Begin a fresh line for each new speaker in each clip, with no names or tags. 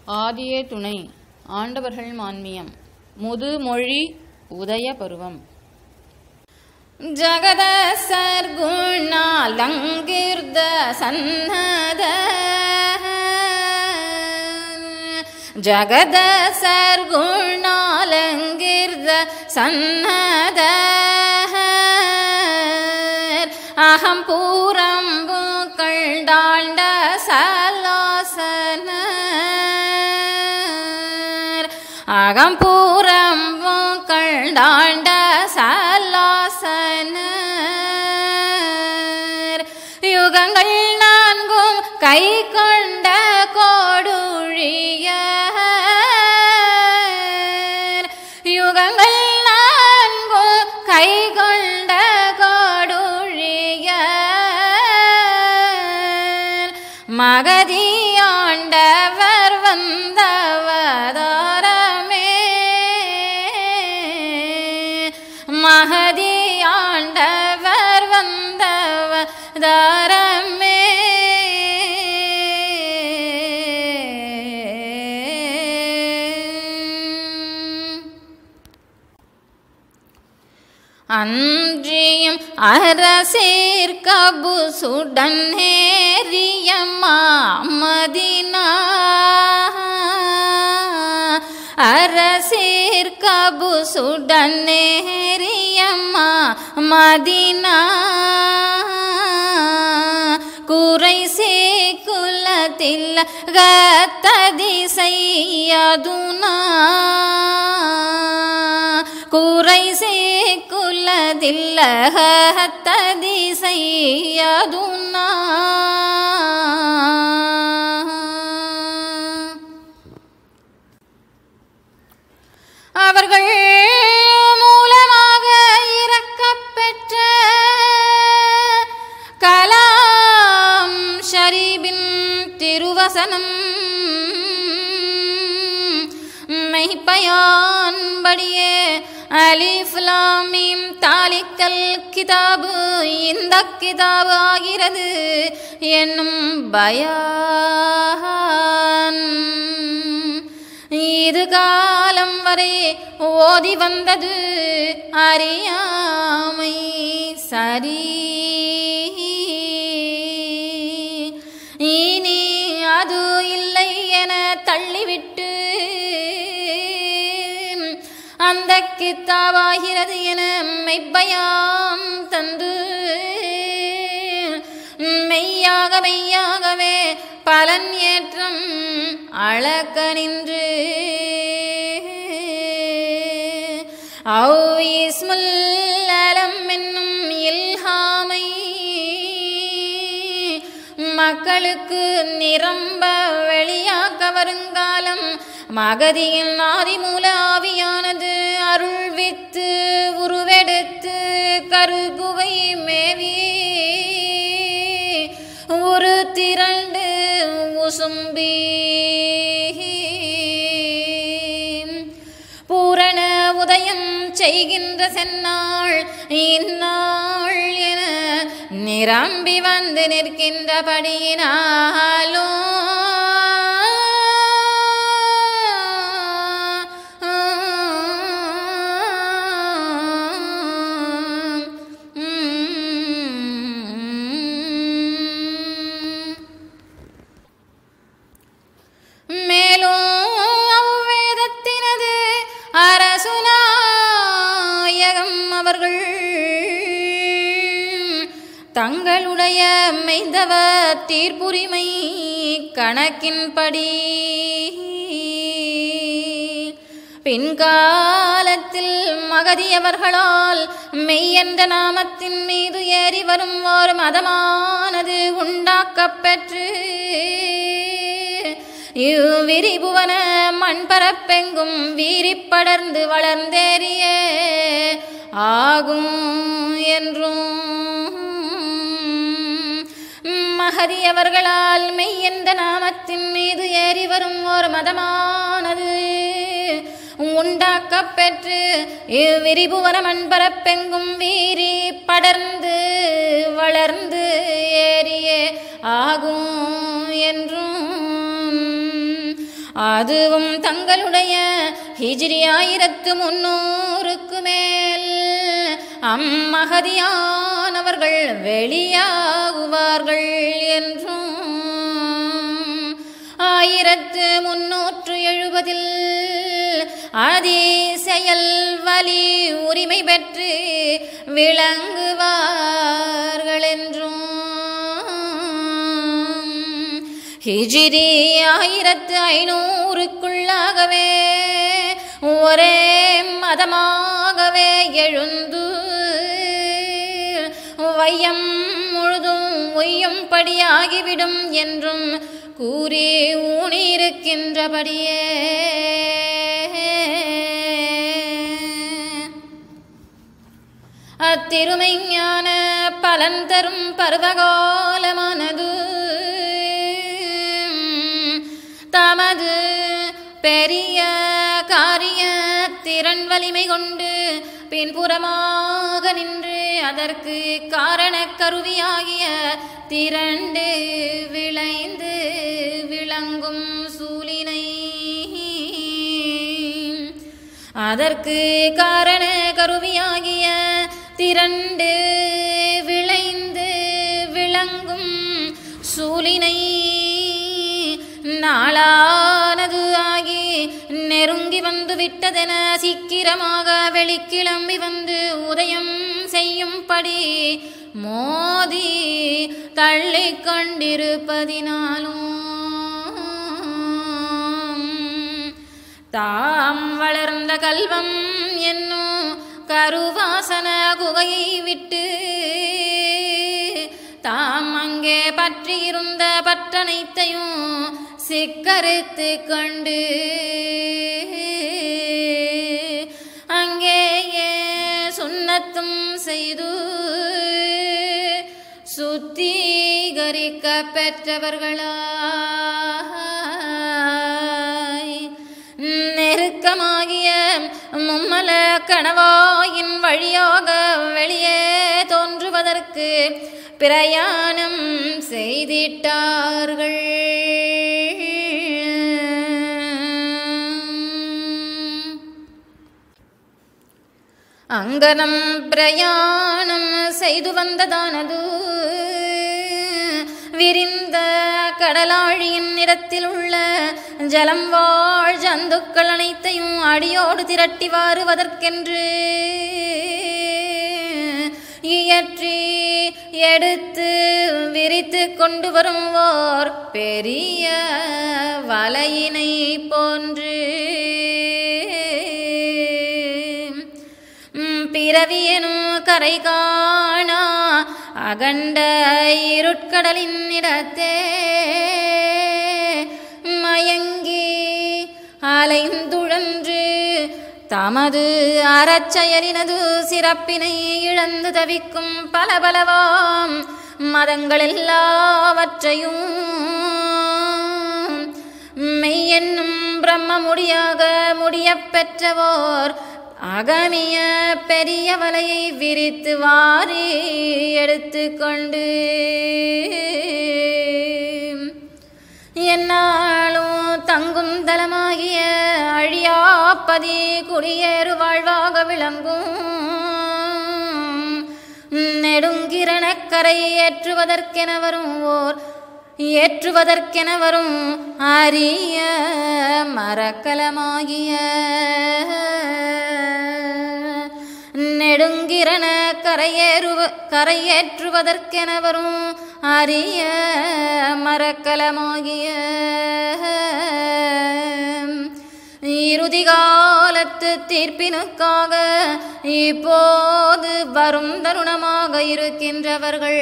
ஆதியே துணை ஆண்டவர்கள் மான்மியம் முதுமொழி உதய பருவம் ஜகத சர்க்குணாலங்கிர்த சன்னத ஜகத சர்க்குணாலங்கிர்த சன்னத அகம் பூரம் கண்டாண்ட சலோசன அகம் பூரம் கண்டாண்ட சலோசன யுகங்கள் நான்கும் கை கொண்ட கோடுழிய யுகங்கள் நான்கும் கை கொண்ட கோடுழிய மகதியாண்டவர் வந்தவதாரமே மகதியாண்டவர் வந்தவதாரமே அன்றியும் அரசேர் கபு சுடன் நேரிய மாமதினா அரசேர் கபு சுடன் நேரிய மதினா குறை சேக்குலத்தில் கத்ததி செய்யதுனா குறை சேக்குலதில்ல கத்ததி செய்யதுனா அவர்கள் மூலமாக இறக்கப்பெற்ற கலாம் ஷரீபின் திருவசனம் மெய்ப்பயான்படியே அலிஃப்லாமீம் தாலிக்கல் கிதாபு இந்த கிதாபு ஆகிறது என்னும் பயான் இது காலம் வரை ஓதி வந்தது அறியாமை சரி இனி அது இல்லை என தள்ளிவிட்டு அந்த கித்தாவாகிறது என மெய்ப்பயாம் தந்து மெய்யாக மெய்யாகவே பலன் ஏற்றம் அளக்க நின்று ஔ இஸ்முல் அலம் என்னும் இல்ஹாமை மக்களுக்கு நிரம்ப வெளியாக்க வருங்காலம் மகதியின் ஆதிமூல ஆவியானது அருள் வித்து உருவெடுத்து கருகுவை மேவி ஒரு திரண்டு உசும்பி பூரண உதயம் செய்கின்ற சென்னாள் இந்நாள் என நிரம்பி வந்து நிற்கின்றபடியினாலும் மேலும் அவ்வேதத்தினது அரசுநாயகம் அவர்கள் தங்களுடைய மெய்தவ தீர்ப்புரிமை கணக்கின்படி பின்காலத்தில் மகதியவர்களால் மெய் என்ற நாமத்தின் மீது ஏறி வரும் ஒரு மதமானது உண்டாக்கப்பெற்று இவ்விரிபுவன மண்பரப்பெங்கும் வீரிப்படர்ந்து வளர்ந்தேறிய ஆகும் என்றும் மகதியவர்களால் மெய் என்ற நாமத்தின் மீது ஏறி வரும் ஒரு மதமானது உண்டாக்கப்பெற்று இவ்விரிபுவன மண்பரப்பெங்கும் வீரி படர்ந்து வளர்ந்து ஏறியே ஆகும் என்றும் அதுவும் தங்களுடைய ஹிஜ்ரி ஆயிரத்து முன்னூறுக்கு மேல் அம்மகதியானவர்கள் வெளியாகுவார்கள் என்றும் ஆயிரத்து முன்னூற்று எழுபதில் அதிசெயல் வலி உரிமை பெற்று விளங்குவார்கள் என்றும் ஹிஜிரி ஆயிரத்து ஐநூறுக்குள்ளாகவே ஒரே மதமாகவே எழுந்து வையம் முழுதும் ஒய்யும்படியாகிவிடும் என்றும் கூறி ஊனியிருக்கின்றபடியே அத்திருமைஞான பலன் தரும் பருவகாலமானது தமது பெரிய காரிய திறன் வலிமை கொண்டு பின்புறமாக நின்று அதற்கு காரண கருவியாகிய திரண்டு விளைந்து விளங்கும் சூலினை அதற்கு காரண கருவியாகிய திரண்டு விளைந்து விளங்கும் சூலினை நாளானது ஆகி நெருங்கி வந்து விட்டதென சீக்கிரமாக வெளிக்கிளம்பி வந்து உதயம் செய்யும்படி மோதி தள்ளிக் கொண்டிருப்பதினாலும் தாம் வளர்ந்த கல்வம் என்னும் கருவாசன குகையை விட்டு தாம் அங்கே பற்றியிருந்த பட்டனைத்தையும் சிக்கரித்து கொண்டு அங்கேயே சுண்ணத்தும் செய்து சுத்திகரிக்க பெற்றவர்களாய் நெருக்கமாகிய மும்மல கணவாயின் வழியாக வெளியே தோன்றுவதற்கு பிரயாணம் செய்திட்டார்கள் அங்கனம் பிரயாணம் செய்து வந்ததானது விரிந்த கடலாழியின் இடத்தில் உள்ள ஜலம் வாழ் ஜந்துக்கள் அனைத்தையும் அடியோடு திரட்டி வாருவதற்கென்று இயற்றி எடுத்து விரித்து கொண்டு வருவோர் பெரிய வலையினை போன்று ம், பிறவியெனும் கரை காணா அகண்ட இருட்கடலின் இடத்தே மயங்கி அலைந்துழன்று தமது அறச்செயலினது சிறப்பினை இழந்து தவிக்கும் பல பலவாம் மதங்கள் எல்லாவற்றையும் மெய்யென்னும் பிரம்ம முடியாக முடியப் பெற்றவோர் அகமிய பெரிய வலையை விரித்து வாரி எடுத்துக்கொண்டு என்னாலும் தங்கும் தலமாகிய அழியாப்பதி குடியேறு வாழ்வாக விளங்கும் நெடுங்கிரணக்கரை ஏற்றுவதற்கென வரும் ஓர் ஏற்றுவதற்கென வரும் அரிய மரக்கலமாகிய நெடுங்கிரண கரையேறுவ கரையேற்றுவதற்கென வரும் அரிய மரக்கலமாகிய இறுதி காலத்து தீர்ப்பினுக்காக இப்போது வரும் தருணமாக இருக்கின்றவர்கள்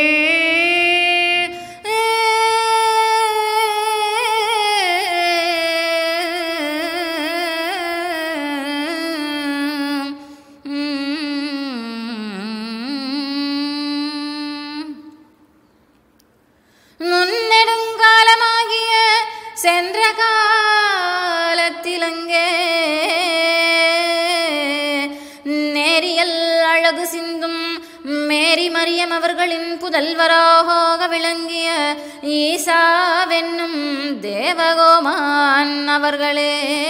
முன்னெடுங்காலமாகிய சென்ற காலத்திலங்கே நேரியல் அழகு சிந்தும் மேரி மரியம் அவர்களின் புதல்வராக விளங்கிய ஈசாவென்னும் தேவகோமான் அவர்களே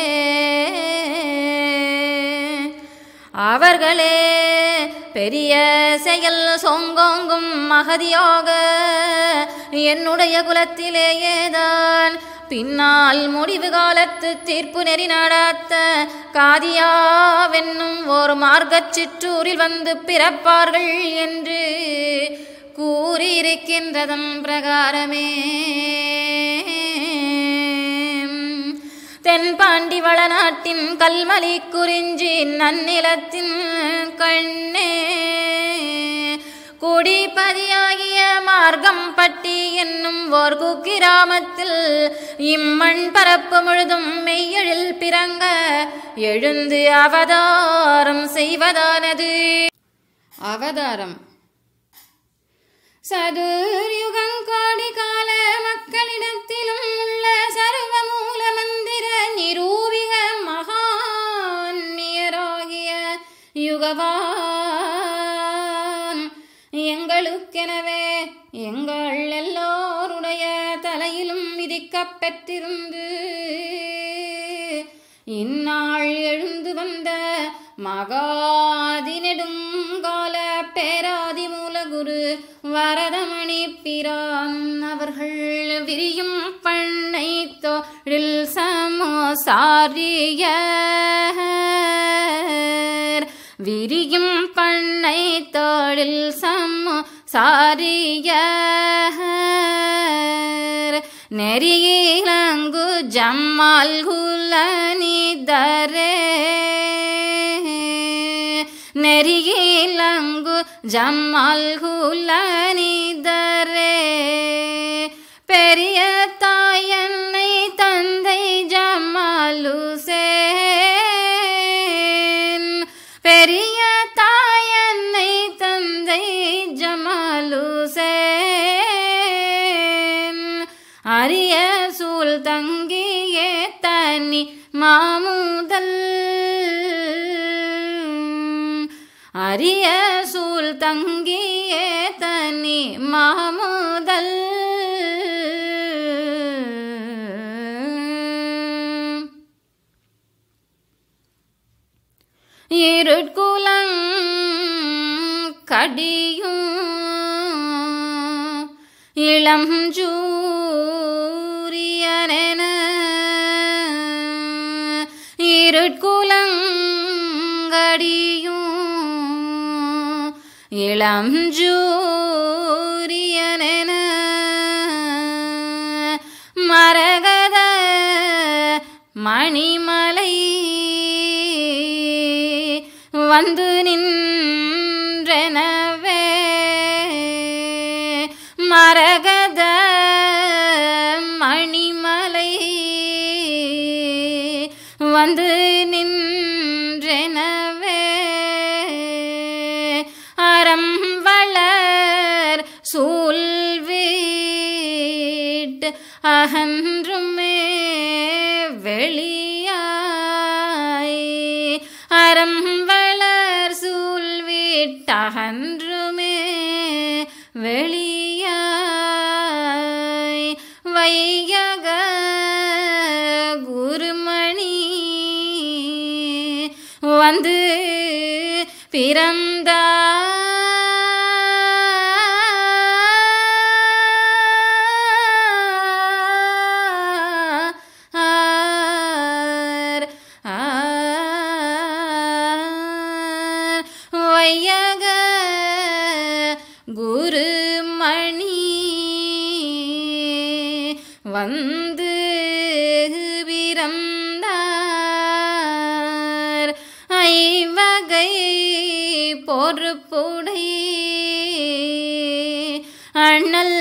அவர்களே பெரிய செயல் சொங்கோங்கும் மகதியாக என்னுடைய குலத்திலேயேதான் பின்னால் முடிவு காலத்து தீர்ப்பு நெறி நடத்த காதியாவென்னும் ஒரு மார்க்கச் சிற்றூரில் வந்து பிறப்பார்கள் என்று கூறியிருக்கின்றதன் பிரகாரமே தென்பாண்டி வளநாட்டின் கல்மலி குறிஞ்சி நன்னிலத்தின் கண்ணே குடிபதியாகிய மார்க்கம் பட்டி என்னும் ஓர் குக்கிராமத்தில் இம்மண் பரப்பு முழுதும் மெய்யெழில் பிறங்க எழுந்து அவதாரம் செய்வதானது அவதாரம் சதுர்யுகங்கோடி கால மக்களிடத்திலும் உள்ள சர்வ மூல மந்திர நிரூபிக மகான்யராகிய யுகவான் எங்களுக்கெனவே எங்கள் எல்லோருடைய தலையிலும் விதிக்கப் பெற்றிருந்து இந்நாள் எழுந்து வந்த மகாதி நெடுங்கால பேராதி மூலகுரு வரதமணி பிரான் அவர்கள் விரியும் பண்ணை தொழில் சமோசாரிய விரியும் பண்ணை தொழில் சம்மோ சாரிய நெறியிலங்கு ஜம்மால் குலனிதரே நெறியிலங்கு ஜம்மால் குலனிதரே பெரிய தாயன்னை தந்தை ஜமாலுசேன் பெரிய தாயன்னை தந்தை ஜமாலுசேன் அரிய சூழ் தங்கியே தனி மாமுதல் அரிய சூழ் தங்கியே தனி மாமுதல் இருட்குலங் கடியும் இளம் ஜூரியனென இருட்குலங்கடியும் இளம் ஜூரியனென மரகத மணிமலை வந்து நின்றனவே மரகத மணிமலை வந்து நின்றனவே அறம் வளர் சூழ்வீட் அகன்றுமே வெளியாய் அறம் வளர் சூழ்வீட்டகன்றுமே வெளியாய் வையக குருமணி வந்து பிறந்தார் ஆர் வையக குருமணி வந்து பிறந்தார் ஐவகை பொறுப்புடை அண்ணல்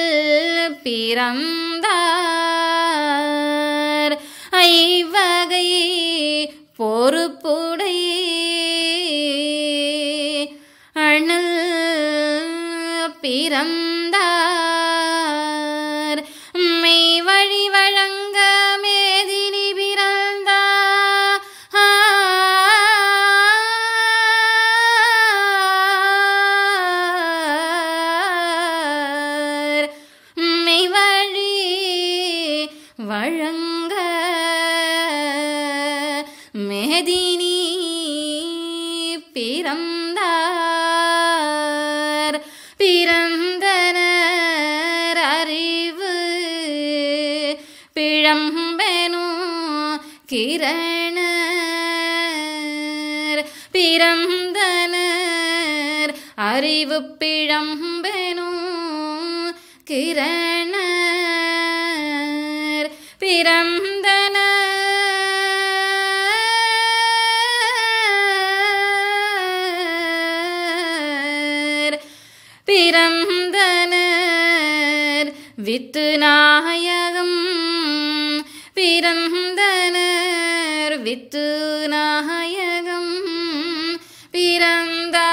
பிறந்தார் ஐவகை பொறுப்புடை அண்ணல் பிறந்தார் மெய் வழி வழங்க மேதினி பிறந்தார் கிரணர் பிறந்தனர் அறிவு பிழம்பெனும் கிரணர் பிறந்தனர் பிறந்தனர் வித்து நாயகம் பிறந்தனர் வித்து நாயகம் பிறந்த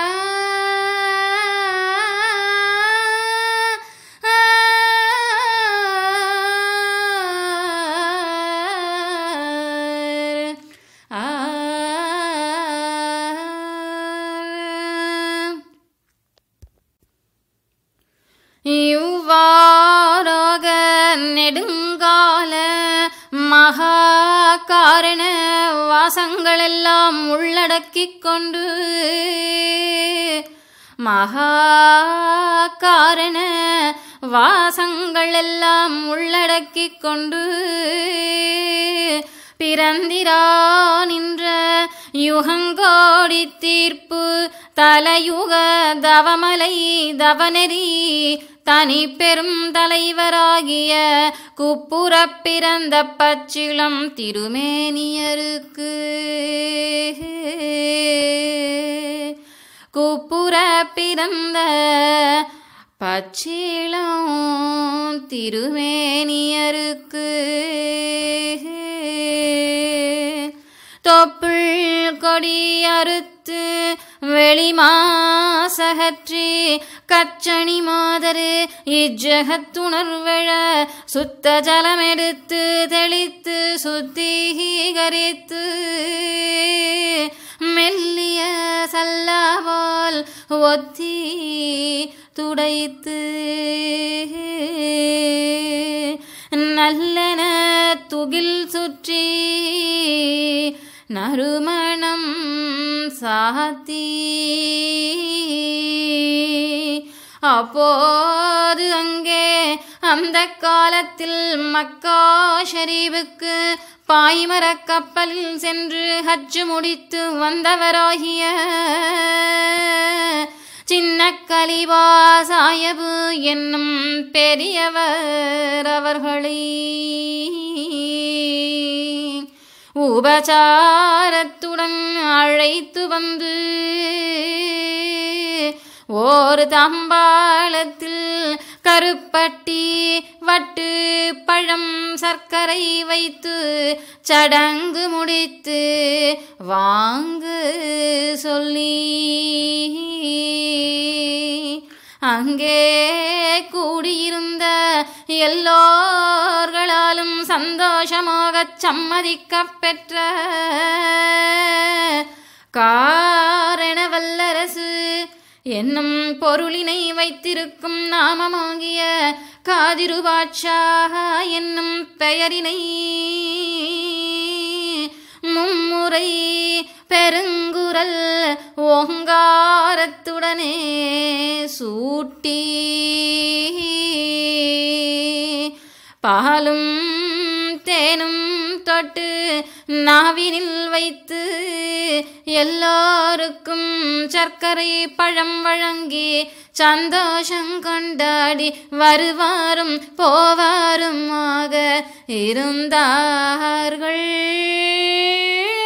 இவ்வாறாக நெடுங்கால மகா காரண வாசங்களெல்லாம் உள்ளடக்கிக் கொண்டு மகா காரண வாசங்களெல்லாம் உள்ளடக்கிக் கொண்டு பிறந்திரா நின்ற யுகங்கோடி தீர்ப்பு தலையுக தவமலை தவநெறி தனி பெரும் தலைவராகிய குப்புறப் பிறந்த பச்சிளம் திருமேனியருக்கு குப்புற பிறந்த பச்சிளம் திருமேனியருக்கு தொப்புள் கொடி அறுத்து வெளிமாசகற்றி கச்சணி மாதரு இஜகத்துணர்வெழ சுத்த ஜலமெடுத்து தெளித்து சுத்திகரித்து மெல்லிய சல்லாவால் ஒத்தி துடைத்து நல்லென துகில் சுற்றி நறுமணம் சாத்தி அப்போது அங்கே அந்த காலத்தில் மக்கா ஷரீபுக்கு பாய்மரக் கப்பலில் சென்று ஹஜ் முடித்து வந்தவராகிய சின்ன கலிவா சாயபு என்னும் பெரியவர் அவர்களை உபசாரத்துடன் அழைத்து வந்து ஓர் தம்பாளத்தில் கருப்பட்டி வட்டு பழம் சர்க்கரை வைத்து சடங்கு முடித்து வாங்கு சொல்லி அங்கே கூடியிருந்த எல்லோர்களாலும் சந்தோஷமாகச் சம்மதிக்கப் பெற்ற காரண வல்லரசு என்னும் பொருளினை வைத்திருக்கும் நாமமாகிய காதிருபாட்சா என்னும் பெயரினை மும்முறை பெருங்குரல் ஓங்காரத்துடனே சூட்டி பாலும் தேனும் தொட்டு நாவினில் வைத்து எல்லாருக்கும் சர்க்கரை பழம் வழங்கி சந்தோஷம் கொண்டாடி வருவாரும் போவாருமாக இருந்தார்கள்